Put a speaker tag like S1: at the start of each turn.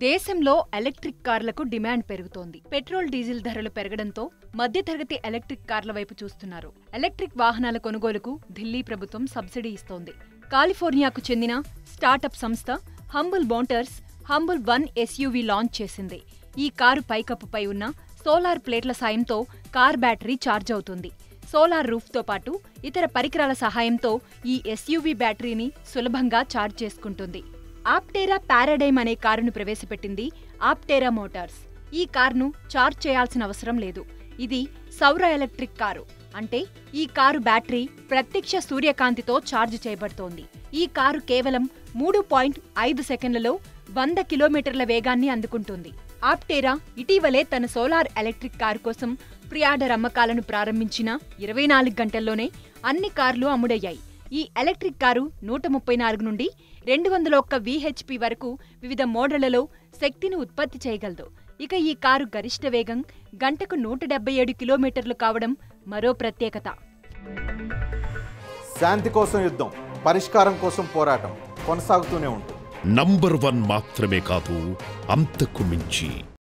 S1: దేశంలో ఎలక్ట్రిక్ కార్లకు డిమాండ్ పెరుగుతోంది పెట్రోల్ డీజిల్ ధరలు పెరగడంతో మధ్యతరగతి ఎలక్ట్రిక్ కార్ల వైపు చూస్తున్నారు ఎలక్ట్రిక్ వాహనాల కొనుగోలుకు ఢిల్లీ ప్రభుత్వం సబ్సిడీ ఇస్తోంది కాలిఫోర్నియాకు చెందిన స్టార్టప్ సంస్థ Humble Motors Humble one SUV launch చేసింది ఈ కారు పైకప్పుపై ఉన్న సోలార్ ప్లేట్ల సాయంతో కార్ బ్యాటరీ ఛార్జ్ అవుతుంది సోలార్ రూఫ్తో పాటు ఇతర పరికరాల సహాయంతో ఈ ఎస్యూవీ బ్యాటరీని సులభంగా ఛార్జ్ చేసుకుంటుంది ఆప్టేరా పారాడైమ్ అనే కారును ప్రవేశపెట్టింది ఆప్టేరా మోటార్స్ ఈ కారును ఛార్జ్ చేయాల్సిన అవసరం లేదు ఇది సౌర ఎలక్ట్రిక్ కారు అంటే ఈ కారు బ్యాటరీ ప్రత్యక్ష సూర్యకాంతితో ఛార్జ్ చేయబడుతోంది ఈ కారు కేవలం మూడు పాయింట్ ఐదు సెకండ్లలో వంద కిలోమీటర్ల వేగాన్ని అందుకుంటుంది ఆప్టేరా ఇటీవలే తన సోలార్ ఎలక్ట్రిక్ కారు కోసం ప్రియాడర్ అమ్మకాలను ప్రారంభించిన ఇరవై నాలుగు గంటల్లోనే అన్ని కార్లు అమ్ముడయ్యాయి ఈ ఎలక్ట్రిక్ కారు నూట ముప్పై నాలుగు నుండి రెండు వందల ఒక్క విహెచ్పి వరకు వివిధ మోడళ్లలో శక్తిని ఉత్పత్తి చేయగలదు ఇక ఈ కారు గరిష్ట వేగం గంటకు నూట డెబ్బై ఏడు కిలోమీటర్లు కావడం మరో ప్రత్యేకత
S2: శాంతి కోసం యుద్ధం పరిష్కారం కోసం పోరాటం కొనసాగుతూనే ఉంటుంది
S3: నంబర్ వన్ మాత్రమే కాదు అంతకు మించి